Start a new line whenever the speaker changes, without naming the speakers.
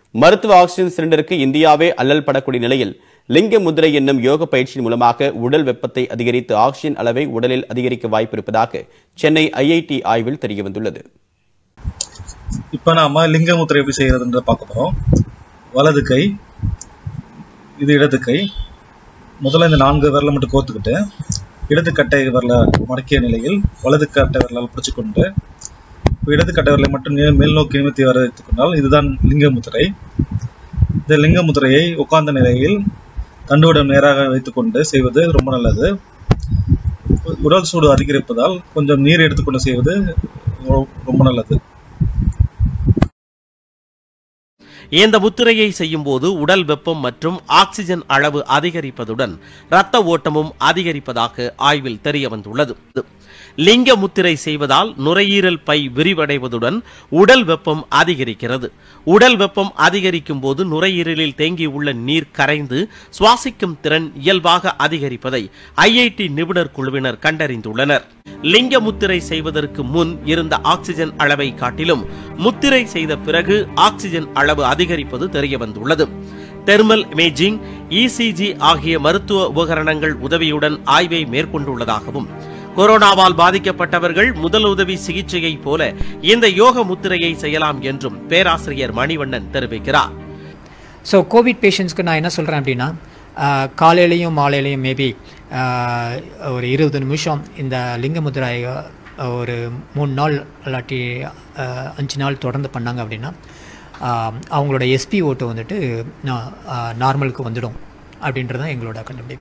மருத்துவ ஆக்சிஜன் சிலிண்டருக்கு இந்தியாவே அல்லல் படக்கூடிய நிலையில் லிங்க முதிரை என்னும் யோக பயிற்சியின் மூலமாக உடல் வெப்பத்தை அதிகரித்து ஆக்சிஜன் அளவை உடலில் அதிகரிக்க வாய்ப்பு இருப்பதாக சென்னை ஐஐடி ஆய்வில் தெரியவந்துள்ளது
இப்போ நாம லிங்க முத்திரை எப்படி செய்யறதுன்ற பார்க்க போறோம் வலது கை இது இடது கை முதல்ல இந்த நான்கு விரலை மட்டும் கோத்துக்கிட்டு இடது கட்டை விரல மடக்கிய நிலையில் வலது கட்டை விரலால் பிடிச்சுக்கொண்டு இப்போ இடது கட்டை விரலை மட்டும் நே- மேல் நோக்கி நிமித்தி வர வைத்துக் கொண்டால் இதுதான் லிங்க முத்திரை இந்த லிங்க முத்திரையை உட்கார்ந்த நிலையில் தண்டுவிடம் நேராக வைத்துக்கொண்டு செய்வது ரொம்ப நல்லது உடல் சூடு அதிகரிப்பதால் கொஞ்சம் நீர் எடுத்துக்கொண்டு செய்வது ரொ- ரொம்ப நல்லது
இந்த முத்திரையை செய்யும்போது உடல் வெப்பம் மற்றும் ஆக்சிஜன் அளவு அதிகரிப்பதுடன் இரத்த ஓட்டமும் அதிகரிப்பதாக ஆய்வில் தெரிய வந்துள்ளது லிங்க முத்திரை செய்வதால் நுரையீரல் பை விரிவடைவதுடன் உடல் வெப்பம் அதிகரிக்கிறது உடல் வெப்பம் அதிகரிக்கும் போது நுரையீரலில் தேங்கியுள்ள நீர் கரைந்து சுவாசிக்கும் திறன் இயல்பாக அதிகரிப்பதை ஐஐடி நிபுணர் குழுவினர் கண்டறிந்துள்ளனர் லிங்க முத்திரை செய்வதற்கு முன் இருந்த ஆக்சிஜன் அளவை காட்டிலும் முத்திரை செய்த பிறகு ஆக்சிஜன் அளவு அதிகரிப்பது தெரிய வந்துள்ளது தெர்மல் இமேஜிங் இசிஜி ஆகிய மருத்துவ உபகரணங்கள் உதவியுடன் ஆய்வை மேற்கொண்டுள்ளதாகவும் கொரோனாவால் பாதிக்கப்பட்டவர்கள் முதலுதவி சிகிச்சையைப் போல இந்த யோக முத்திரையை செய்யலாம் என்றும் பேராசிரியர் மணிவண்ணன் தெரிவிக்கிறார்
ஸோ கோவிட் பேஷண்ட்ஸ்க்கு நான் என்ன சொல்கிறேன் அப்படின்னா ஆஹ், காலையிலையும் மாலையிலையும் மேபி ஒரு இருபது நிமிஷம் இந்த லிங்க முதிரை ஆஹ், ஒரு மூணு நாள் இல்லாட்டி ஆஹ், அஞ்சு நாள் தொடர்ந்து பண்ணாங்க அப்படின்னா ஆஹ், அவங்களோட எஸ்பி ஓட்டு வந்துட்டு நார்மலுக்கு வந்துடும் அப்படின்றது தான் எங்களோட கண்டுபிடிப்பு